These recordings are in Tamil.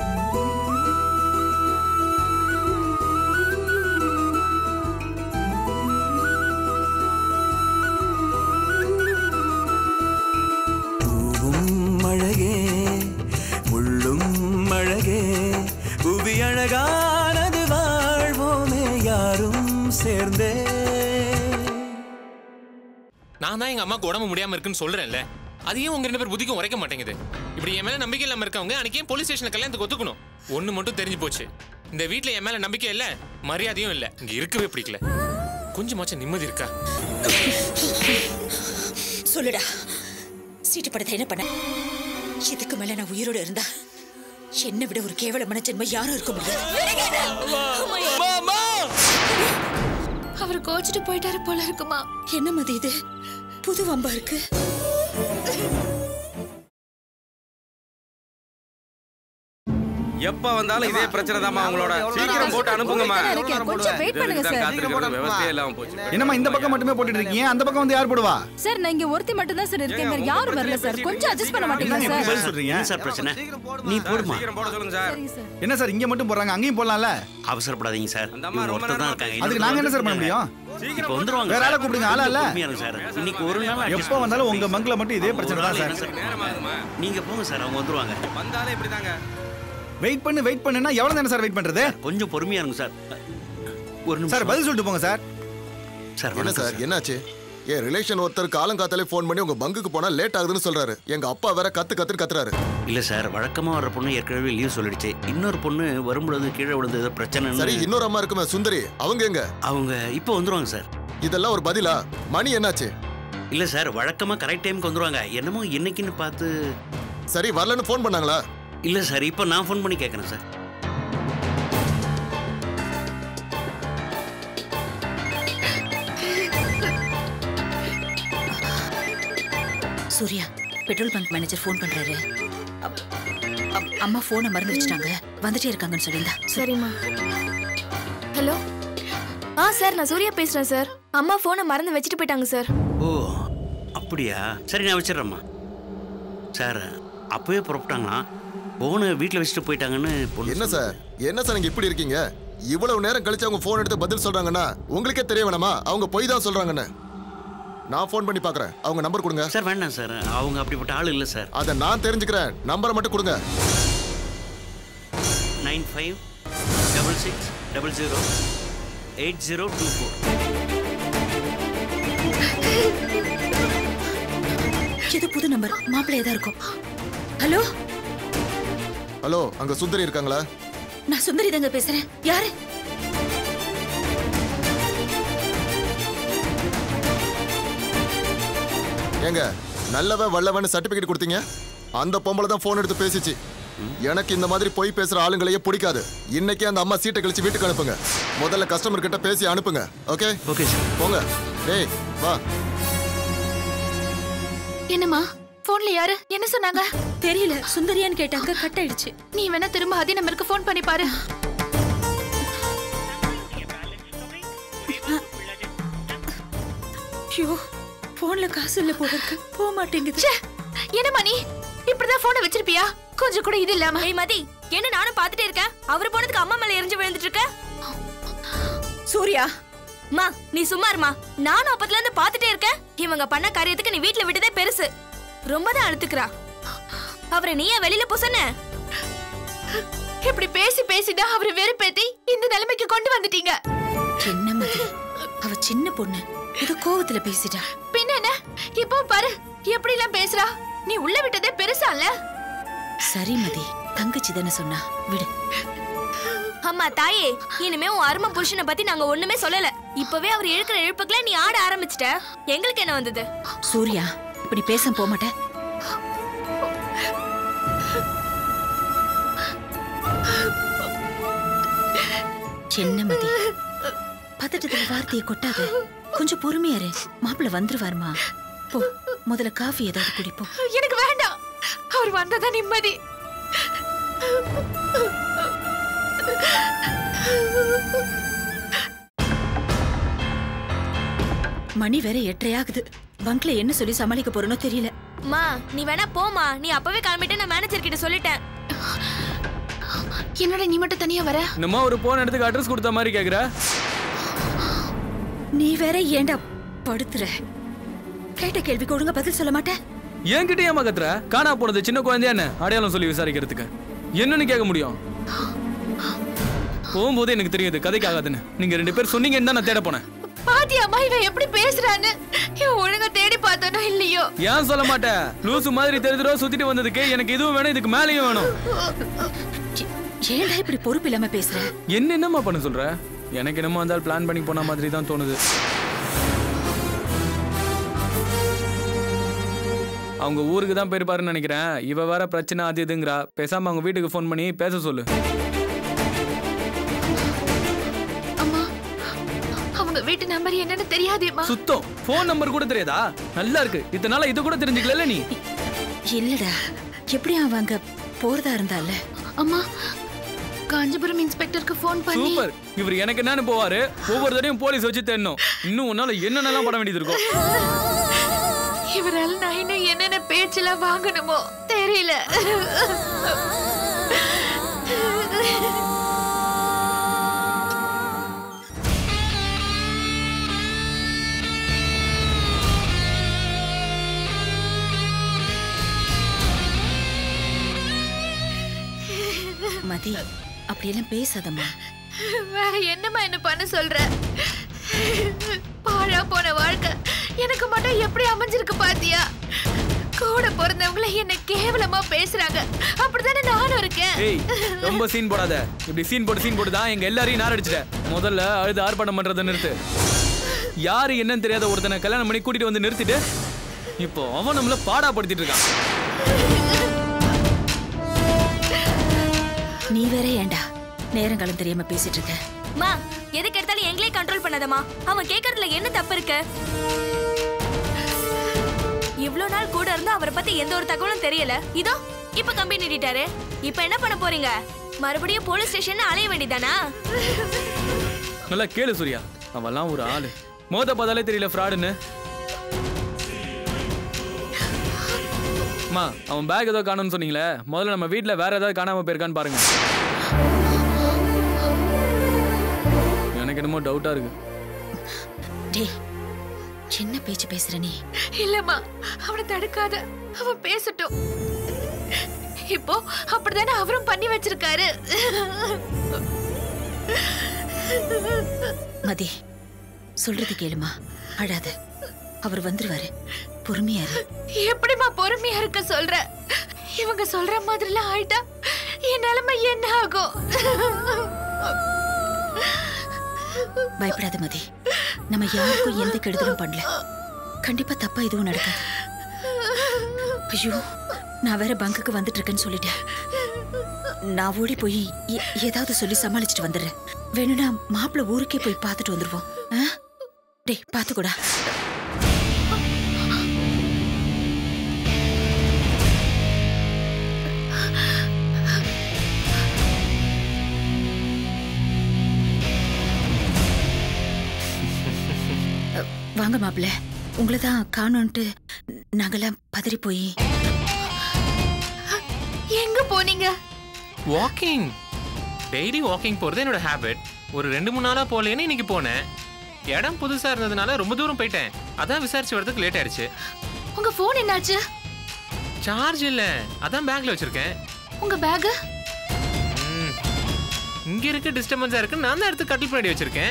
பூவும் அழகே முள்ளும் அழகே புவி அழகானது வாழ்வோமே யாரும் சேர்ந்தே நான் தான் எங்க அம்மாக்கு உடம்பு முடியாம இருக்குன்னு சொல்றேன்ல அதையும் உங்க ரெண்டு பேர் புத்திக்கும் உரைக்க மாட்டேங்குது இப்படி என் மேல நம்பிக்கை இல்லாம இருக்கவங்க அன்னைக்கே போலீஸ் ஸ்டேஷன்ல கல்யாணத்துக்கு ஒத்துக்கணும் ஒண்ணு மட்டும் தெரிஞ்சு போச்சு இந்த வீட்ல என் மேல நம்பிக்கை இல்ல மரியாதையும் இல்ல இங்க இருக்கவே பிடிக்கல கொஞ்சமாச்சும் நிம்மதி இருக்கா சொல்லுடா சீட்டு படத்தை என்ன பண்ண இதுக்கு மேல நான் உயிரோட இருந்தா என்னை விட ஒரு கேவலமான ஜென்மம் யாரும் இருக்க முடியாது அவர் கோச்சிட்டு போயிட்டாரு போல இருக்குமா என்ன மதி இது புது வம்பா இருக்கு எப்ப வந்தாலும் இதே பிரச்சனை தாமா அவங்களோட சீக்கிரம் போட்டு அனுப்புங்கம்மா கொஞ்சம் வெயிட் பண்ணுங்க சார் காத்திருக்கிறது விவசாயம் இல்லாம போச்சு என்னம்மா இந்த பக்கம் மட்டுமே போட்டுட்டு இருக்கீங்க அந்த பக்கம் வந்து யார் போடுவா சார் நான் இங்க ஒருத்தி மட்டும் தான் சார் இருக்கேன் வேற யாரும் வரல சார் கொஞ்சம் அட்ஜஸ்ட் பண்ண மாட்டீங்களா என்னங்க இப்படி சார் பதில் சொல்றீங்க என்ன சார் பிரச்சனை நீ போடுமா சீக்கிரம் போட சொல்லுங்க சார் சரிங்க சார் என்ன சார் இங்க மட்டும் போறாங்க அங்கேயும் போடலாம்ல அவசரப்படாதீங்க சார் அந்த அம்மா இவங்க ரொம்ப ஒருத்தர் தான் நேரமா இருக்காங்க அதுக்கு நாங்க என்ன சார் பண்ண முடியும் இப்போ வந்துருவாங்க வேற சார். ஆளை கூப்பிடுங்க, ஆளா இல்ல? பொறுமையா இருங்க சார் இன்னைக்கு ஒரு நாள் adjust எப்போ வந்தாலும் உங்க பங்குல மட்டும் இதே பிரச்சனை தான் என்ன சார் நேரம் ஆகுமா நீங்க போங்க சார் அவங்க வந்துருவாங்க வந்தாலே இப்படிதாங்க வெயிட் பண்ணு வெயிட் பண்ணுனா எவ்வளவு நேரம் சார் வெயிட் பண்றது கொஞ்சம் பொறுமையா இருங்க சார் ஒரு நிமிஷம் சார் பதில் சொல்லிட்டு போங்க சார் சார் என்ன வணக்கம் சார் என்னாச்சு என் ரிலேஷன் ஒருத்தர் காலங்காத்தாலே ஃபோன் பண்ணி உங்க பங்குக்கு போனா லேட் ஆகுதுன்னு சொல்றாரு எங்க அப்பா வேற கத்து கத்துன்னு கத்துறாரு இல்ல சார் வழக்கமா வர்ற பொண்ணு ஏற்கனவே லீவ் சொல்லிடுச்சு இன்னொரு பொண்ணு வரும்பொழுது கீழே விழுந்து ஏதோ சரி பிரச்சனை இன்னொரு அம்மா இருக்குமே சுந்தரி அவங்க எங்க அவங்க இப்போ வந்துருவாங்க சார் இதெல்லாம் ஒரு பதிலா மணி என்னாச்சு இல்ல சார் வழக்கமா கரெக்ட் டைம்க்கு வந்துருவாங்க என்னமோ என்னைக்குன்னு பார்த்து சரி வரலன்னு ஃபோன் பண்ணாங்களா இல்ல சார் இப்போ நான் ஃபோன் பண்ணி கேட்கறேன் sir Surya petrol bunk manager phone பண்றாரு அப்- அப்- அம்மா போனை மறந்து வச்சுட்டாங்க வந்துட்டே இருக்காங்கன்னு சொல்லியிருந்தா சரிம்மா ஹலோ ஆ சார் நான் சூர்யா பேசுறேன் சார் அம்மா போனை மறந்து வச்சுட்டு போயிட்டாங்க சார் ஓ அப்படியா சரி நான் வச்சிடுறேம்மா சார் அப்பவே புறப்பட்டாங்கன்னா போனை வீட்டில் வச்சுட்டு போயிட்டாங்கன்னு பொண்ணு என்ன சார் என்ன சார் நீங்க இப்படி இருக்கீங்க இவ்வளவு நேரம் கழிச்சு அவங்க ஃபோன் எடுத்து பதில் சொல்றாங்கன்னா உங்களுக்கே தெரிய வேணாமா அவங்க பொய் தான் சொல்றாங்கன்னு நான் ஃபோன் பண்ணி பார்க்கறேன் அவங்க நம்பர் கொடுங்க சார் வேண்டாம் சார் அவங்க அப்படிப்பட்ட ஆள் இல்லை சார் அதை நான் தெரிஞ்சுக்கிறேன் நம்பரை மட்டும் கொடுங்க nine five double six double zero eight zero two four இது புது நம்பர் மாப்பிள்ளையே தான் இருக்கும் ஹலோ ஹலோ அங்க சுந்தரி இருக்காங்களா நான் சுந்தரி தாங்க பேசுறேன் யாரு ஏங்க நல்லவன் வல்லவன் சர்டிபிகேட் கொடுத்தீங்க அந்த பொம்பளை தான் ஃபோன் எடுத்து பேசிச்சு எனக்கு இந்த மாதிரி பொய் பேசுற ஆளுங்களையே பிடிக்காது இன்னைக்கு அந்த அம்மா சீட்டை கழிச்சு வீட்டுக்கு அனுப்புங்க முதல்ல கஸ்டமர் கிட்ட பேசி அனுப்புங்க ஓகே ஓகே சார் போங்க டேய் வா என்னம்மா போன்ல யாரு என்ன சொன்னாங்க தெரியல சுந்தரியான்னு கேட்டாங்க கட் ஆயிடுச்சு நீ வேணா திரும்ப அதே நம்பருக்கு ஃபோன் பண்ணி பாரு ஐயோ போன்ல காசு இல்ல போல இருக்கு போக மாட்டேங்குது ச்சே, என்னம்மா நீ இப்படிதான் போனை வச்சிருப்பியா கொஞ்சம் கூட இது இல்லாம ஏய் மதி என்ன நானும் பாத்துட்டே இருக்கேன் அவர் போனதுக்கு அம்மா மேல எரிஞ்சு விழுந்துட்டு இருக்க சூர்யா அம்மா நீ சும்மா இருமா நானும் அப்பத்துல இருந்து பாத்துட்டே இருக்கேன் இவங்க பண்ண காரியத்துக்கு நீ வீட்ல விட்டதே பெருசு ரொம்ப தான் அழுத்துக்கிறா அவரை நீ ஏன் வெளியில போ சொன்ன இப்படி பேசி பேசிதான் அவரை வெறுப்பேத்தி இந்த நிலைமைக்கு கொண்டு வந்துட்டீங்க என்ன மதி அவ சின்ன பொண்ணு ஏதோ கோவத்துல பேசிட்டா பின்ன என்ன இப்போ பாரு எப்படி எல்லாம் பேசுறா நீ உள்ள விட்டதே பெருசா இல்ல சரி மதி தங்கச்சி தானே சொன்னா விடு அம்மா தாயே இனிமே உன் அருமை புருஷனை பத்தி நாங்க ஒண்ணுமே சொல்லல இப்பவே அவர் இழுக்கிற இழுப்புக்குள்ள நீ ஆட ஆரம்பிச்சிட்ட எங்களுக்கு என்ன வந்தது சூர்யா இப்படி பேச போக மாட்டேன் என்ன மதி பதட்டத்துல வார்த்தையை கொட்டாத கொஞ்சம் பொறுமையா இரு மாப்பிள்ள வந்துருவாருமா போ முதல்ல காஃபி ஏதாவது குடிப்போம் எனக்கு வேண்டாம் அவர் வந்ததா நிம்மதி மணி வேற எட்டரை ஆகுது பங்க்ல என்ன சொல்லி சமாளிக்க போறேனோ தெரியல அம்மா நீ வேணா போமா நீ அப்பவே கிளம்பிட்டு நான் மேனேஜர் கிட்ட சொல்லிட்டேன் என்னடா நீ மட்டும் தனியா வர என்னமோ ஒரு போன் இடத்துக்கு அட்ரஸ் கொடுத்த மாதிரி கேக்குற நீ வேற ஏன்டா படுத்துற கேட்ட கேள்விக்கு ஒழுங்கா பதில் சொல்ல மாட்டேன் என்கிட்ட ஏமா கத்துற காணா போனது சின்ன குழந்தையா என்ன அடையாளம் சொல்லி விசாரிக்கிறதுக்கு என்னன்னு கேட்க முடியும் போகும்போது எனக்கு தெரியுது கதைக்கு ஆகாதுன்னு நீங்க ரெண்டு பேர் சொன்னீங்கன்னு தான் நான் தேட போனேன் பாத்தியாமா இவன் எப்படி பேசுறான்னு இவன் ஒழுங்கா தேடி பார்த்தனோ இல்லையோ ஏன் சொல்ல மாட்டேன் லூசு மாதிரி தெரிஞ்சிரோ சுத்திட்டு வந்ததுக்கு எனக்கு இதுவும் வேணும் இதுக்கு மேலேயும் வேணும் ஏ- ஏன்டா இப்படி பொறுப்பு இல்லாம பேசுற என்ன என்னம்மா பண்ண சொல்ற எனக்கு என்னமோ அந்த பிளான் பண்ணி போன மாதிரி தான் தோணுது அவங்க ஊருக்கு தான் போயிருப்பாருன்னு நினைக்கிறேன் இவ வேற பிரச்சனை அது இதுங்கிறா பேசாம அவங்க வீட்டுக்கு ஃபோன் பண்ணி பேச சொல்லு அம்மா அவங்க வீட்டு நம்பர் என்னன்னு தெரியாதேம்மா சுத்தம் ஃபோன் நம்பர் கூட தெரியாதா நல்லா இருக்கு இத்தனை நாளா இது கூட தெரிஞ்சுக்கல நீ இல்லடா எப்படி அவன் அங்க போறதா இருந்தால அம்மா காஞ்சிபுரம் இன்ஸ்பெக்டருக்கு ஃபோன் பண்ணி சூப்பர் இவர் எனக்கு என்னன்னு போவாரு ஒவ்வொரு தடையும் போலீஸ் வச்சு தேடணும் இன்னும் உன்னால என்னென்னலாம் பண்ண வேண்டியது இருக்கும் இவரால் நான் இன்னும் என்னென்ன பேச்செல்லாம் வாங்கணுமோ தெரியல மதி அப்படியெல்லாம் பேசாதம்மா வேற என்னம்மா என்ன பண்ண சொல்ற பாழா போன வாழ்க்கை எனக்கு மட்டும் எப்படி அமைஞ்சிருக்கு பாத்தியா கூட பிறந்தவங்கள என்ன கேவலமா பேசுறாங்க அப்படித்தானே நானும் இருக்கேன் ஏய் ரொம்ப சீன் போடாத இப்படி சீன் போட்டு சீன் போட்டு தான் எங்க எல்லாரையும் நார் அடிச்சிட்ட முதல்ல அழுது ஆர்ப்பாட்டம் பண்றதை நிறுத்து யாரு என்னன்னு தெரியாத ஒருத்தனை கல்யாணம் பண்ணி கூட்டிட்டு வந்து நிறுத்திட்டு இப்போ அவன் நம்மள பாடாப்படுத்திட்டு இருக்கான் நீ வேற ஏன்டா நேரங்காலம் தெரியாம பேசிட்டு இருக்க மா எதுக்கு எடுத்தாலும் எங்களே கண்ட்ரோல் பண்ணாதம்மா அவன் கேக்குறதுல என்ன தப்பு இருக்கு இவ்ளோ நாள் கூட இருந்து அவரை பத்தி எந்த ஒரு தகவலும் தெரியல இதோ இப்ப கம்பி நீட்டிட்டாரு இப்ப என்ன பண்ண போறீங்க மறுபடியும் போலீஸ் ஸ்டேஷன் அலைய வேண்டியதானா நல்லா கேளு சூர்யா அவன்லாம் ஒரு ஆளு மோத பார்த்தாலே தெரியல ஃப்ராடுன்னு அம்மா அவன் பேக் ஏதோ காணும்னு சொன்னீங்களே முதல்ல நம்ம வீட்ல வேற ஏதாவது காணாம போயிருக்கான்னு பாருங்க எனக்கு என்னமோ டவுட்டா இருக்கு டேய் என்ன பேச்சு பேசுற நீ இல்லம்மா அவனை தடுக்காத அவன் பேசட்டும் இப்போ அப்படிதானே அவரும் பண்ணி வச்சிருக்காரு மதி சொல்றது கேளுமா அழாத அவர் வந்துருவாரு பொறுமையா இரு எப்படிம்மா பொறுமையா இருக்க சொல்ற இவங்க சொல்ற மாதிரிலாம் ஆயிட்டா என் நிலைமை என்ன ஆகும் பயப்படாத மதி நம்ம யாருக்கும் எந்த கெடுதலும் பண்ணல கண்டிப்பா தப்பா எதுவும் நடக்காது ஐயோ நான் வேற பங்குக்கு வந்துட்டு இருக்கேன்னு சொல்லிட்டேன் நான் ஓடி போய் எ- ஏதாவது சொல்லி சமாளிச்சுட்டு வந்துடுறேன் வேணும்னா மாப்பிள்ளை ஊருக்கே போய் பார்த்துட்டு வந்துருவோம் ஆ? டேய் பார்த்துக்கூடா அ, வாங்க மாப்பிள்ள உங்களை தான் காணோன்ட்டு நாங்கெல்லாம் பதறி போய் எங்க போனீங்க வாக்கிங் டெய்லி வாக்கிங் போகிறது என்னோட ஹேபிட் ஒரு ரெண்டு மூணு நாளாக போகலேன்னு இன்னைக்கு போனேன் இடம் புதுசாக இருந்ததுனால ரொம்ப தூரம் போயிட்டேன் அதான் விசாரிச்சு வரதுக்கு லேட் ஆயிடுச்சு உங்க போன் என்னாச்சு சார்ஜ் இல்லை அதான் பேக்கில் வச்சுருக்கேன் உங்க பேக் இங்கே இருக்க டிஸ்டர்பன்ஸாக இருக்கு நான் தான் எடுத்து கட்டில் பண்ணி வச்சுருக்கேன்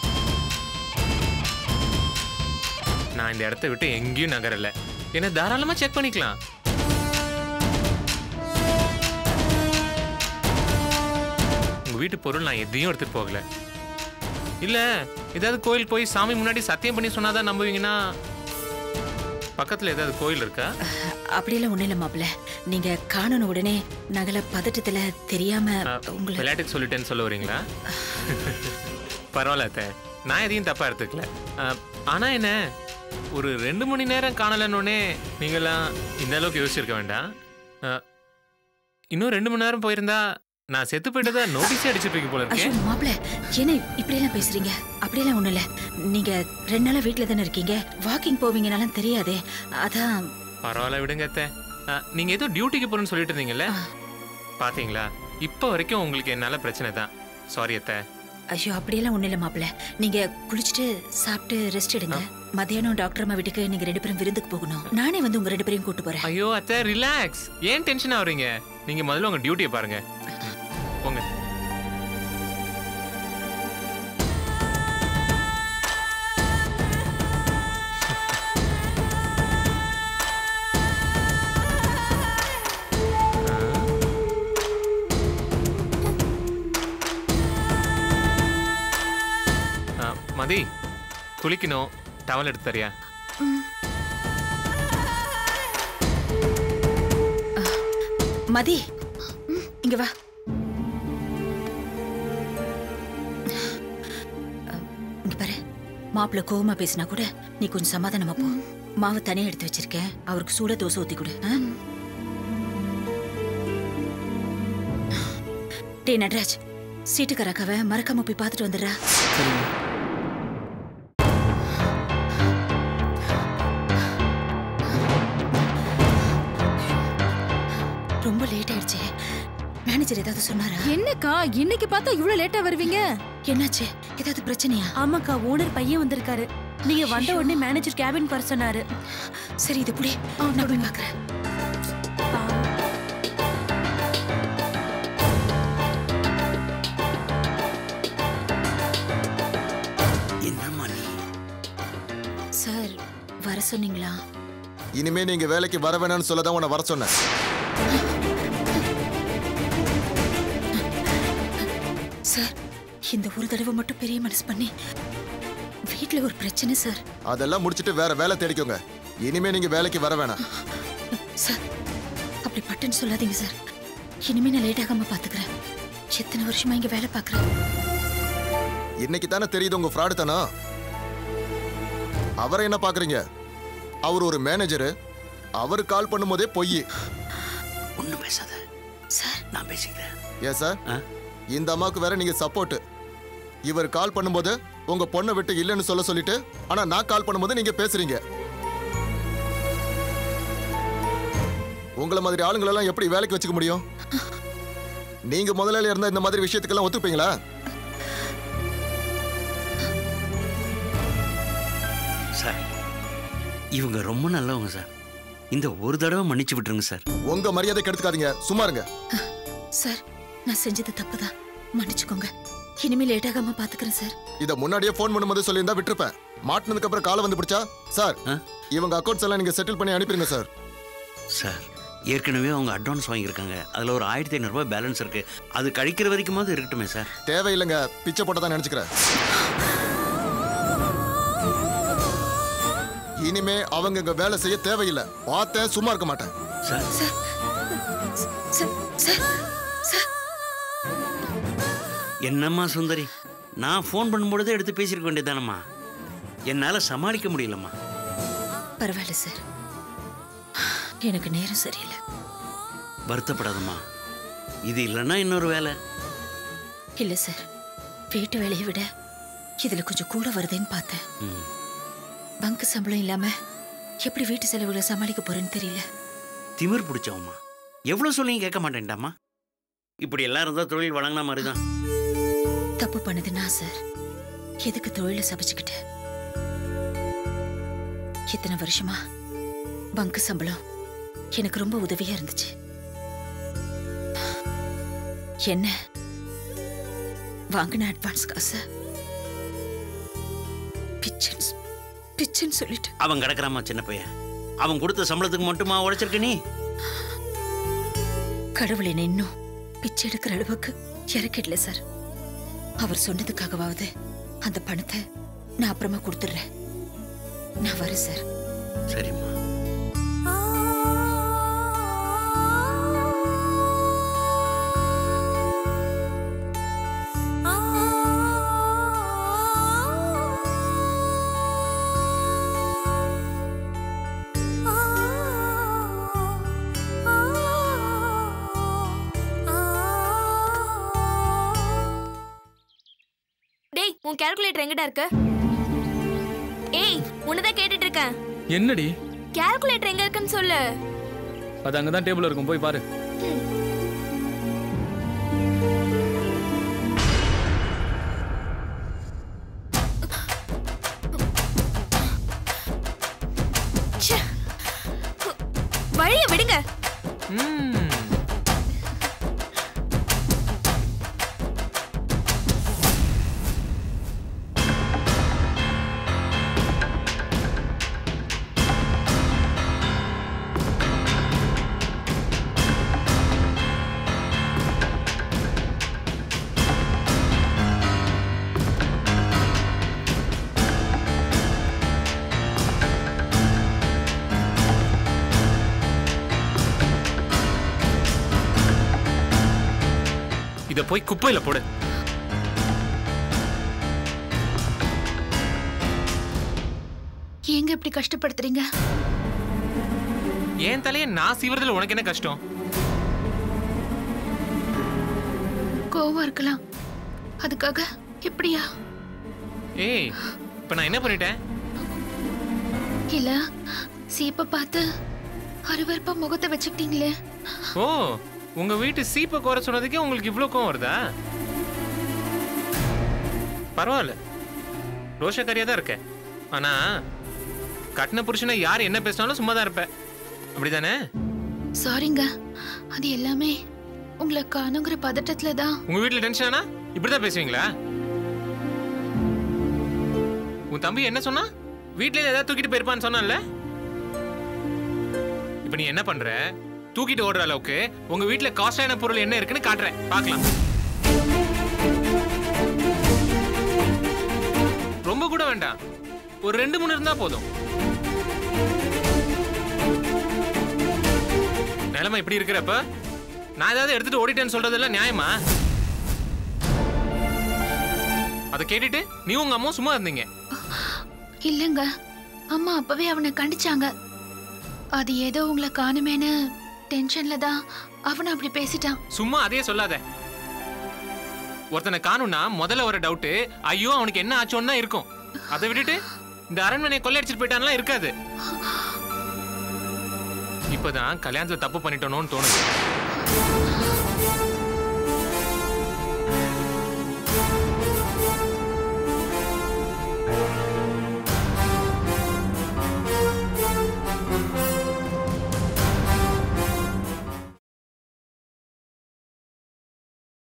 நான் இந்த இடத்த விட்டு எங்கேயும் நகரல என்ன தாராளமாக செக் பண்ணிக்கலாம் உங்க வீட்டு பொருள் நான் எதையும் எடுத்துட்டு போகல இல்ல ஏதாவது கோயில் போய் சாமி முன்னாடி சத்தியம் பண்ணி சொன்னாதான் நம்புவீங்கன்னா பக்கத்துல ஏதாவது கோயில் இருக்கா அப்படியெல்லாம் ஒண்ணும் இல்ல மாப்பிள்ள நீங்க காணோன உடனே நகல பதட்டத்துல தெரியாம உங்களை விளையாட்டுக்கு சொல்லிட்டேன்னு சொல்ல வரீங்களா பரவாயில்ல அத்தை நான் எதையும் தப்பா எடுத்துக்கல அஹ், ஆனா என்ன ஒரு ரெண்டு மணி நேரம் காணலன்னொடனே நீங்களாம் இந்த அளவுக்கு யோசிச்சிருக்க வேண்டாம் அஹ், இன்னும் ரெண்டு மணி நேரம் போயிருந்தா நான் செத்து போயிட்டதா நோட்டீஸே அடிச்சிருப்பீங்க போல ஐயோ இருக்கேன் மாப்பிள்ள என்ன இப்படியெல்லாம் பேசுறீங்க அப்படியெல்லாம் ஒண்ணும் இல்ல நீங்க ரெண்டு நாளா வீட்ல தானே இருக்கீங்க வாக்கிங் போவீங்கனாலும் தெரியாதே அதான் பரவாயில்ல விடுங்க அத்தை அஹ், நீங்க ஏதோ டியூட்டிக்கு போறேன்னு சொல்லிட்டு இருந்தீங்கல்ல பாத்தீங்களா இப்போ வரைக்கும் உங்களுக்கு என்னால பிரச்சனை தான் சாரி அத்தை ஐயோ அப்படியெல்லாம் ஒண்ணும் இல்ல மாப்பிள்ள நீங்க குளிச்சுட்டு சாப்பிட்டு ரெஸ்ட் எடுங்க மத்தியானம் டாக்டர் அம்மா வீட்டுக்கு நீங்க ரெண்டு பேரும் விருந்துக்கு போகணும் நானே வந்து உங்க ரெண்டு பேரையும் கூட்டு போறேன் ஐயோ அத்தை ரிலாக்ஸ் ஏன் டென்ஷன் ஆகுறீங்க நீங்க முதல்ல உங்க டியூட்டியை பாருங்க போங்க ஆ, மதி குளிக்கணும் டவல் எடுத்து தரியா மதி இங்க வா அஹ், இங்க பாரு மாப்பிள்ள கோவமா பேசினா கூட நீ கொஞ்சம் சமாதானமா போ மாவு தனியா எடுத்து வச்சிருக்கேன் அவருக்கு சூட தோசை ஊத்தி கொடு ஆ? டேய் நட்ராஜ் சீட்டுக்காரக்காவ மறக்காம போய் பார்த்துட்டு வந்துடுறா ரொம்ப லேட் ஆயிடுச்சே மேனேஜர் ஏதாவது சொன்னாரா என்னக்கா இன்னைக்கு பார்த்தா இவ்வளவு லேட்டா வருவீங்க என்னாச்சு ஏதாவது பிரச்சனையா ஆமாக்கா ஓனர் பையன் வந்திருக்காரு நீங்க வந்த உடனே மேனேஜர் கேபின் வர சொன்னாரு சரி இது புடி நான் போய் பார்க்கறேன் என்னம்மா நீ சார் வர சொன்னீங்களா இனிமே நீங்க வேலைக்கு வர வேணாம்னு சொல்ல தான் உன்னை வர சொன்னேன் சார் இந்த ஒரு தடவை மட்டும் பெரிய மனசு பண்ணி வீட்ல ஒரு பிரச்சனை சார் அதெல்லாம் முடிச்சிட்டு வேற வேலை தேடிக்கோங்க இனிமே நீங்க வேலைக்கு வர வேணாம் சார் அப்படி பட்டுன்னு சொல்லாதீங்க சார் இனிமே நான் லேட் ஆகாம பாத்துக்கிறேன் எத்தனை வருஷமா இங்க வேலை பார்க்கறேன் இன்னைக்கு தானே தெரியுது உங்க ஃப்ராடு தானா அவரை என்ன பாக்குறீங்க அவர் ஒரு மேனேஜரு அவர் கால் பண்ணும்போதே பொய் ஒன்றும் பேசாத சார் நான் பேசிக்கிறேன் ஏன் சார் ஆ? இந்த அம்மாவுக்கு வேற நீங்க சப்போர்ட் இவர் கால் பண்ணும்போது உங்க பொண்ணை விட்டு இல்லைன்னு சொல்ல சொல்லிட்டு ஆனா நான் கால் பண்ணும்போது நீங்க பேசுறீங்க உங்களை மாதிரி ஆளுங்களெல்லாம் எப்படி வேலைக்கு வச்சுக்க முடியும் நீங்க முதலாளி இருந்தா இந்த மாதிரி விஷயத்துக்கெல்லாம் ஒத்துப்பீங்களா சார் இவங்க ரொம்ப நல்லவங்க சார் இந்த ஒரு தடவை மன்னிச்சு விட்டுருங்க சார் உங்க மரியாதை கெடுத்துக்காதீங்க சும்மா இருங்க சார் நான் செஞ்சது தப்புதான் மன்னிச்சுக்கோங்க இனிமே லேட் ஆகாம பாத்துக்கிறேன் சார் இத முன்னாடியே ஃபோன் பண்ணும்போது சொல்லியிருந்தா விட்டுருப்பேன் மாட்டினதுக்கு அப்புறம் காலை வந்து பிடிச்சா சார் ஆ? இவங்க அக்கௌண்ட்ஸ் எல்லாம் நீங்க செட்டில் பண்ணி அனுப்பிடுங்க சார் சார் ஏற்கனவே அவங்க அட்வான்ஸ் வாங்கியிருக்காங்க அதில் ஒரு ஆயிரத்தி ஐநூறுரூவா பேலன்ஸ் இருக்கு அது கழிக்கிற வரைக்குமாவது இருக்கட்டுமே சார் தேவையில்லைங்க பிச்சை போட்டதான் நினைச்சுக்கிறேன் இனிமே அவங்க இங்க வேலை செய்ய தேவையில்லை பார்த்தேன் சும்மா இருக்க மாட்டேன் sir sir sir sir sir என்னம்மா சுந்தரி நான் ஃபோன் பண்ணும்பொழுதே எடுத்து பேசியிருக்க வேண்டியதானம்மா என்னால் சமாளிக்க முடியலம்மா பரவாயில்ல சார் எனக்கு நேரம் சரியில்லை வருத்தப்படாதம்மா இது இல்லைன்னா இன்னொரு வேலை இல்ல சார் வீட்டு வேலையை விட இதுல கொஞ்சம் கூட வருதுன்னு பார்த்தேன் ம் பங்கு சம்பளம் இல்லாம எப்படி வீட்டு செலவுகளை சமாளிக்க போறேன்னு தெரியல திமிர் பிடிச்சவம்மா எவ்வளோ சொல்லியும் கேட்க மாட்டேன்டாம்மா இப்படி எல்லாம் இருந்தால் தொழில் வழங்கின மாதிரி தான் தப்பு பண்ணது நான் சார் எதுக்கு தொழில சபிச்சுக்கிட்டு இத்தனை வருஷமா பங்கு சம்பளம் எனக்கு ரொம்ப உதவியா இருந்துச்சு என்ன வாங்கின அட்வான்ஸ் காசு பிச்சன் பிச்சன் சொல்லிட்டு அவன் கிடக்குறாம்மா சின்ன பையன் அவன் கொடுத்த சம்பளத்துக்கு மட்டுமா உழைச்சிருக்க நீ கடவுள் என்ன இன்னும் பிச்சை எடுக்கிற அளவுக்கு இறக்கிடல சார் அவர் சொன்னதுக்காகவாவது அந்த பணத்தை நான் அப்புறமா கொடுத்துடுறேன் நான் வரேன் சார் சரிம்மா டேய் உன் கால்குலேட்டர் எங்கடா இருக்கு ஏய் உன்னதான் கேட்டுட்டு இருக்கேன் என்னடி கால்குலேட்டர் எங்க இருக்குன்னு சொல்லு அது அங்கே தான் டேபிள் இருக்கும் போய் பாரு ம். இத போய் குப்பையில போடு ஏங்க இப்படி கஷ்டப்படுத்துறீங்க என் தலையை நான் சீவறதுல உனக்கு என்ன கஷ்டம் கோவம் இருக்கலாம் அதுக்காக இப்படியா ஏய் இப்ப நான் என்ன பண்ணிட்டேன் இல்ல சீப்ப பார்த்து அருவருப்பா முகத்தை வச்சுக்கிட்டீங்களே ஓ உங்க வீட்டு சீப்பை குறை சொன்னதுக்கே உங்களுக்கு இவ்ளோ கோவம் வருதா பரவாயில்ல ரோஷக்காரியா தான் இருக்க ஆனா கட்டின புருஷனை யார் என்ன பேசினாலும் சும்மா தான் இருப்ப அப்படிதானே சாரிங்க அது எல்லாமே உங்களை காணுங்கிற பதட்டத்துல தான் உங்க வீட்ல டென்ஷன் ஆனா இப்படிதான் பேசுவீங்களா உன் தம்பி என்ன சொன்னா வீட்ல ஏதாவது தூக்கிட்டு போயிருப்பான்னு சொன்னான்ல இப்ப நீ என்ன பண்ற தூக்கிட்டு ஓடுற அளவுக்கு உங்க வீட்ல காஸ்டான பொருள் என்ன இருக்குன்னு காட்டுறேன் பார்க்கலாம் ரொம்ப கூட வேண்டாம் ஒரு ரெண்டு மூணு இருந்தா போதும் நிலைமை இப்படி இருக்கிறப்ப நான் ஏதாவது எடுத்துட்டு ஓடிட்டேன்னு சொல்றதெல்லாம் நியாயமா அதை கேட்டுட்டு நீ உங்க அம்மா சும்மா இருந்தீங்க இல்லங்க அம்மா அப்பவே அவனை கண்டிச்சாங்க அது ஏதோ உங்களை காணுமேன்னு டென்ஷன்ல தான் அவனை அப்படி பேசிட்டான் சும்மா அதையே சொல்லாத ஒருத்தனை காணும்னா முதல்ல ஒரு டவுட் ஐயோ அவனுக்கு என்ன ஆச்சோன்னு தான் இருக்கும் அதை விட்டுட்டு இந்த அரண்மனையை கொள்ளையடிச்சிட்டு போயிட்டான்லாம் இருக்காது இப்பதான் கல்யாணத்துல தப்பு பண்ணிட்டோனோன்னு தோணுது